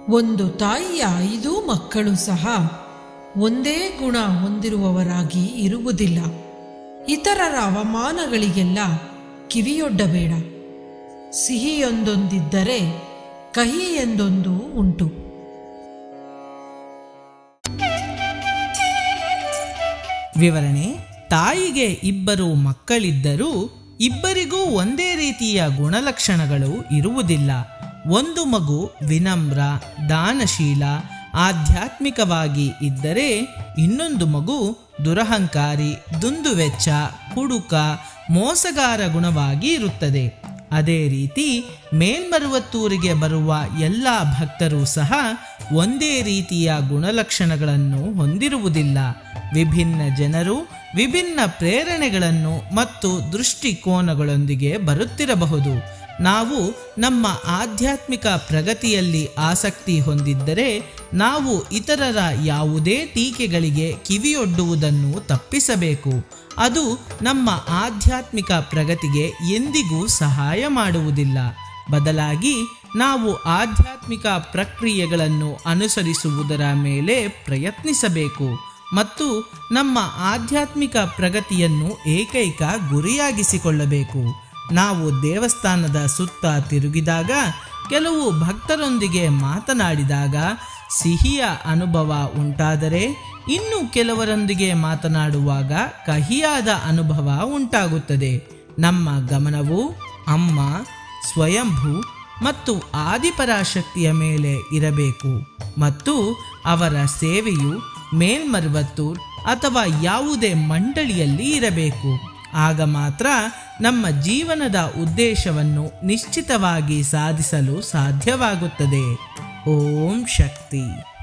ಒಂದು ತಾಯಿಯ ಐದೂ ಮಕ್ಕಳು ಸಹ ಒಂದೇ ಗುಣ ಹೊಂದಿರುವವರಾಗಿ ಇರುವುದಿಲ್ಲ ಇತರರ ಅವಮಾನಗಳಿಗೆಲ್ಲ ಕಿವಿಯೊಡ್ಡಬೇಡ ಸಿಹಿಯೊಂದೊಂದಿದ್ದರೆ ಕಹಿ ಎಂದೊಂದು ಉಂಟು ವಿವರಣೆ ತಾಯಿಗೆ ಇಬ್ಬರು ಮಕ್ಕಳಿದ್ದರೂ ಇಬ್ಬರಿಗೂ ಒಂದೇ ರೀತಿಯ ಗುಣಲಕ್ಷಣಗಳು ಇರುವುದಿಲ್ಲ ಒಂದು ಮಗು ವಿನಮ್ರ ದಾನಶೀಲ ಆಧ್ಯಾತ್ಮಿಕವಾಗಿ ಇದ್ದರೆ ಇನ್ನೊಂದು ಮಗು ದುರಹಂಕಾರಿ ದುಂದುವೆಚ್ಚ ಕುಡುಕ ಮೋಸಗಾರ ಗುಣವಾಗಿ ಇರುತ್ತದೆ ಅದೇ ರೀತಿ ಮೇಲ್ಮರುವತ್ತೂರಿಗೆ ಬರುವ ಎಲ್ಲ ಭಕ್ತರೂ ಸಹ ಒಂದೇ ರೀತಿಯ ಗುಣಲಕ್ಷಣಗಳನ್ನು ಹೊಂದಿರುವುದಿಲ್ಲ ವಿಭಿನ್ನ ಜನರು ವಿಭಿನ್ನ ಪ್ರೇರಣೆಗಳನ್ನು ಮತ್ತು ದೃಷ್ಟಿಕೋನಗಳೊಂದಿಗೆ ಬರುತ್ತಿರಬಹುದು ನಾವು ನಮ್ಮ ಆಧ್ಯಾತ್ಮಿಕ ಪ್ರಗತಿಯಲ್ಲಿ ಆಸಕ್ತಿ ಹೊಂದಿದ್ದರೆ ನಾವು ಇತರರ ಯಾವುದೇ ಟೀಕೆಗಳಿಗೆ ಕಿವಿಯೊಡ್ಡುವುದನ್ನು ತಪ್ಪಿಸಬೇಕು ಅದು ನಮ್ಮ ಆಧ್ಯಾತ್ಮಿಕ ಪ್ರಗತಿಗೆ ಎಂದಿಗೂ ಸಹಾಯ ಮಾಡುವುದಿಲ್ಲ ಬದಲಾಗಿ ನಾವು ಆಧ್ಯಾತ್ಮಿಕ ಪ್ರಕ್ರಿಯೆಗಳನ್ನು ಅನುಸರಿಸುವುದರ ಮೇಲೆ ಪ್ರಯತ್ನಿಸಬೇಕು ಮತ್ತು ನಮ್ಮ ಆಧ್ಯಾತ್ಮಿಕ ಪ್ರಗತಿಯನ್ನು ಏಕೈಕ ಗುರಿಯಾಗಿಸಿಕೊಳ್ಳಬೇಕು ನಾವು ದೇವಸ್ಥಾನದ ಸುತ್ತ ತಿರುಗಿದಾಗ ಕೆಲವು ಭಕ್ತರೊಂದಿಗೆ ಮಾತನಾಡಿದಾಗ ಸಿಹಿಯ ಅನುಭವ ಉಂಟಾದರೆ ಇನ್ನು ಕೆಲವರೊಂದಿಗೆ ಮಾತನಾಡುವಾಗ ಕಹಿಯಾದ ಅನುಭವ ಉಂಟಾಗುತ್ತದೆ ನಮ್ಮ ಗಮನವು ಅಮ್ಮ ಸ್ವಯಂಭೂ ಮತ್ತು ಆದಿಪರಾಶಕ್ತಿಯ ಮೇಲೆ ಇರಬೇಕು ಮತ್ತು ಅವರ ಸೇವೆಯು ಮೇಲ್ಮರುವತ್ತೂರ್ ಅಥವಾ ಯಾವುದೇ ಮಂಡಳಿಯಲ್ಲಿ ಇರಬೇಕು ಆಗ ಮಾತ್ರ ನಮ್ಮ ಜೀವನದ ಉದ್ದೇಶವನ್ನು ನಿಶ್ಚಿತವಾಗಿ ಸಾಧಿಸಲು ಸಾಧ್ಯವಾಗುತ್ತದೆ ಓಂ ಶಕ್ತಿ